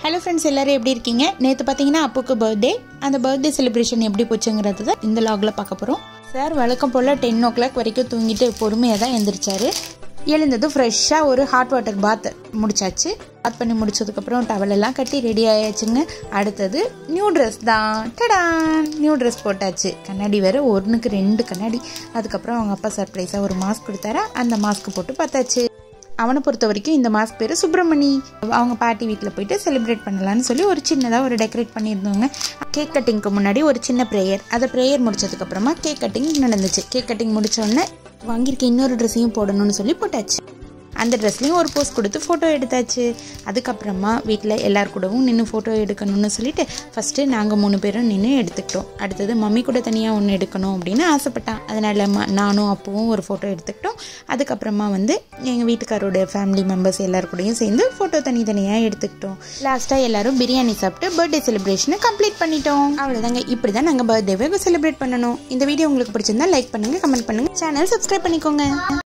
hello friends எல்லாரும் எப்படி இருக்கீங்க நேற்று பார்த்தீங்கன்னா அப்புக்கு பர்த்டே அந்த பர்த்டே செலிப்ரேஷன் எப்படி போச்சுங்கிறது தான் இந்த லாகில் பார்க்க போகிறோம் சார் வழக்கம் போல் டென் ஓ கிளாக் வரைக்கும் தூங்கிட்டு பொறுமையாக தான் எந்திரிச்சாரு எழுந்ததும் ஃப்ரெஷ்ஷாக ஒரு ஹாட் வாட்டர் பாத் முடிச்சாச்சு பாத் பண்ணி முடிச்சதுக்கப்புறம் டவலெல்லாம் கட்டி ரெடி ஆயாச்சுங்க அடுத்தது நியூ ட்ரெஸ் தான் டடான் நியூ ட்ரெஸ் போட்டாச்சு கண்ணாடி வேறு ஒன்றுக்கு ரெண்டு கண்ணாடி அதுக்கப்புறம் அவங்க அப்பா சர்ப்ரைஸாக ஒரு மாஸ்க் கொடுத்தாரா அந்த மாஸ்க் போட்டு பார்த்தாச்சு அவனை பொறுத்த வரைக்கும் இந்த மாஸ்க் பேர் சுப்பிரமணி அவங்க பாட்டி வீட்டில் போயிட்டு செலிப்ரேட் பண்ணலான்னு சொல்லி ஒரு சின்னதாக ஒரு டெக்கரேட் பண்ணியிருந்தோங்க கேக் கட்டிங்க்கு முன்னாடி ஒரு சின்ன ப்ரேயர் அதை ப்ரேயர் முடிச்சதுக்கப்புறமா கேக் கட்டிங் நடந்துச்சு கேக் கட்டிங் முடிச்சோடனே வாங்கியிருக்க இன்னொரு ட்ரெஸ்ஸையும் போடணும்னு சொல்லி போட்டாச்சு அந்த ட்ரெஸ்லேயும் ஒரு போஸ் கொடுத்து ஃபோட்டோ எடுத்தாச்சு அதுக்கப்புறமா வீட்டில் எல்லார் கூடவும் நின்று ஃபோட்டோ எடுக்கணும்னு சொல்லிட்டு ஃபஸ்ட்டு நாங்கள் மூணு பேரும் நின்று எடுத்துக்கிட்டோம் அடுத்தது மம்மி கூட தனியாக ஒன்று எடுக்கணும் அப்படின்னு ஆசைப்பட்டான் அதனால் ம நானும் அப்பவும் ஒரு ஃபோட்டோ எடுத்துக்கிட்டோம் அதுக்கப்புறமா வந்து எங்கள் வீட்டுக்காரோட ஃபேமிலி மெம்பர்ஸ் எல்லார் கூடயும் சேர்ந்து ஃபோட்டோ தனித்தனியாக எடுத்துக்கிட்டோம் லாஸ்ட்டாக எல்லாரும் பிரியாணி சாப்பிட்டு பர்த்டே செலிப்ரேஷனை கம்ப்ளீட் பண்ணிட்டோம் அவ்வளோதாங்க இப்படி தான் நாங்கள் பர்த்டேவை செலிப்ரேட் பண்ணணும் இந்த வீடியோ உங்களுக்கு பிடிச்சிருந்தா லைக் பண்ணுங்கள் கமெண்ட் பண்ணுங்கள் சேனல் சப்ஸ்கிரைப் பண்ணிக்கோங்க